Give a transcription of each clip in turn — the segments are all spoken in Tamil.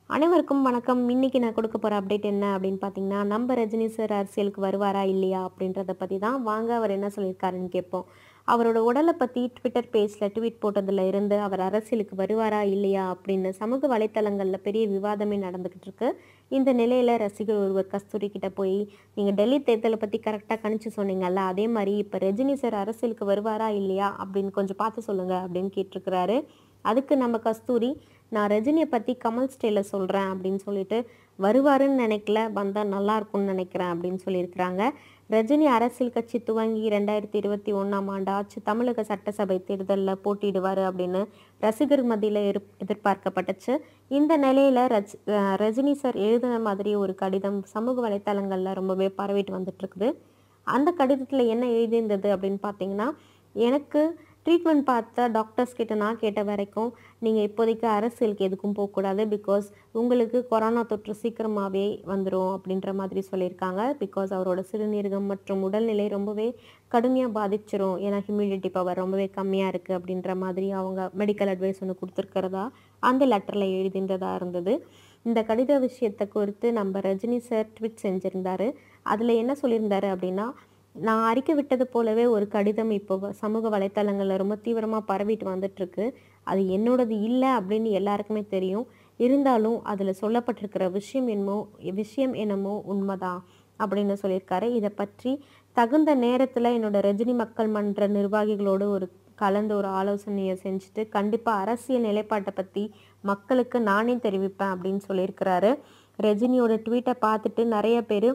அனைவருக்கும் வணக்கம் இன்னைக்கு நான் கொடுக்க போகிற அப்டேட் என்ன அப்படின்னு பார்த்தீங்கன்னா நம்ம ரஜினி சார் அரசியலுக்கு வருவாரா இல்லையா அப்படின்றத பற்றி தான் வாங்க அவர் என்ன சொல்லியிருக்காருன்னு கேட்போம் அவரோட உடலை பற்றி ட்விட்டர் பேஜில் ட்வீட் போட்டதில் இருந்து அவர் அரசியலுக்கு வருவாரா இல்லையா அப்படின்னு சமூக வலைத்தளங்களில் பெரிய விவாதமே நடந்துக்கிட்டு இருக்கு இந்த நிலையில் ரசிகர் ஒருவர் கஸ்தூரி கிட்ட போய் நீங்கள் டெல்லி தேர்தலை பற்றி கரெக்டாக கணிச்சு சொன்னீங்கல்ல அதே மாதிரி இப்போ ரஜினி சார் அரசியலுக்கு வருவாரா இல்லையா அப்படின்னு கொஞ்சம் பார்த்து சொல்லுங்கள் அப்படின்னு கேட்டிருக்கிறாரு அதுக்கு நம்ம கஸ்தூரி நான் ரஜினியை பற்றி கமல் ஸ்டேல சொல்கிறேன் அப்படின்னு சொல்லிட்டு வருவாருன்னு நினைக்கல வந்தால் நல்லா இருக்கும்னு நினைக்கிறேன் அப்படின்னு சொல்லியிருக்கிறாங்க ரஜினி அரசியல் கட்சி துவங்கி ரெண்டாயிரத்தி இருபத்தி ஒன்றாம் ஆண்டு ஆச்சு தமிழக சட்டசபை தேர்தலில் போட்டியிடுவார் அப்படின்னு ரசிகர் மத்தியில் எதிர் எதிர்பார்க்கப்பட்டுச்சு இந்த நிலையில் ரஜ் அஹ் ரஜினி சார் எழுதின மாதிரி ஒரு கடிதம் சமூக வலைத்தளங்களில் ரொம்பவே பரவிட்டு வந்துட்டு இருக்குது அந்த கடிதத்தில் என்ன எழுதியிருந்தது அப்படின்னு பார்த்தீங்கன்னா எனக்கு ட்ரீட்மெண்ட் பார்த்த டாக்டர்ஸ் கிட்ட நான் கேட்ட வரைக்கும் நீங்கள் இப்போதைக்கு அரசியலுக்கு எதுக்கும் போகக்கூடாது பிகாஸ் உங்களுக்கு கொரோனா தொற்று சீக்கிரமாகவே வந்துடும் அப்படின்ற மாதிரி சொல்லியிருக்காங்க பிகாஸ் அவரோட சிறுநீரகம் மற்றும் உடல்நிலை ரொம்பவே கடுமையாக பாதிச்சிரும் ஏன்னா ஹியூமிடிட்டி பவர் ரொம்பவே கம்மியாக இருக்குது அப்படின்ற மாதிரி அவங்க மெடிக்கல் அட்வைஸ் ஒன்று கொடுத்துருக்கிறதா அந்த லெட்டரில் எழுதின்றதா இருந்தது இந்த கடித விஷயத்தை குறித்து நம்ம ரஜினி சார் ட்வீட் செஞ்சுருந்தாரு அதில் என்ன சொல்லியிருந்தாரு அப்படின்னா நான் அறிக்கை விட்டது போலவே ஒரு கடிதம் இப்போ வ- சமூக வலைத்தளங்களில் ரொம்ப தீவிரமாக பரவிட்டு வந்துட்டுருக்கு அது என்னோடது இல்லை அப்படின்னு எல்லாருக்குமே தெரியும் இருந்தாலும் அதில் சொல்லப்பட்டிருக்கிற விஷயம் என்னமோ விஷயம் என்னமோ உண்மைதான் அப்படின்னு சொல்லியிருக்காரு இதை பற்றி தகுந்த நேரத்தில் என்னோட ரஜினி மக்கள் மன்ற நிர்வாகிகளோடு ஒரு கலந்து ஒரு ஆலோசனையை செஞ்சுட்டு கண்டிப்பாக அரசியல் நிலைப்பாட்டை பற்றி மக்களுக்கு நானே தெரிவிப்பேன் அப்படின்னு சொல்லியிருக்கிறாரு ரஜினியோட ட்வீட்டை பார்த்துட்டு நிறைய பேர்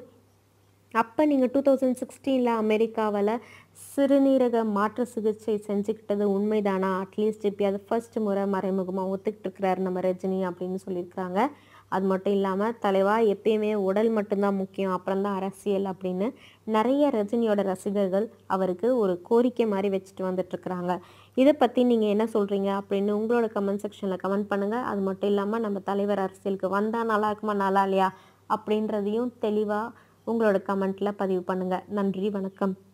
அப்போ நீங்கள் டூ தௌசண்ட் சிக்ஸ்டீனில் அமெரிக்காவில் சிறுநீரக மாற்று சிகிச்சை செஞ்சுக்கிட்டது உண்மைதானா அட்லீஸ்ட் இப்போயாவது ஃபர்ஸ்ட் முறை மறைமுகமாக ஒத்துக்கிட்டு இருக்கிறாரு நம்ம ரஜினி அப்படின்னு சொல்லியிருக்கிறாங்க அது மட்டும் இல்லாமல் தலைவா எப்பயுமே உடல் மட்டும்தான் முக்கியம் அப்புறம் தான் அரசியல் அப்படின்னு நிறைய ரஜினியோட ரசிகர்கள் அவருக்கு ஒரு கோரிக்கை மாதிரி வச்சுட்டு வந்துட்டுருக்குறாங்க இதை பற்றி நீங்கள் என்ன சொல்கிறீங்க அப்படின்னு உங்களோட கமெண்ட் செக்ஷனில் கமெண்ட் பண்ணுங்கள் அது மட்டும் இல்லாமல் நம்ம தலைவர் அரசியலுக்கு வந்தால் நல்லா இருக்குமா நல்லா இல்லையா அப்படின்றதையும் தெளிவாக உங்களோட கமெண்ட்டில் பதிவு பண்ணுங்கள் நன்றி வணக்கம்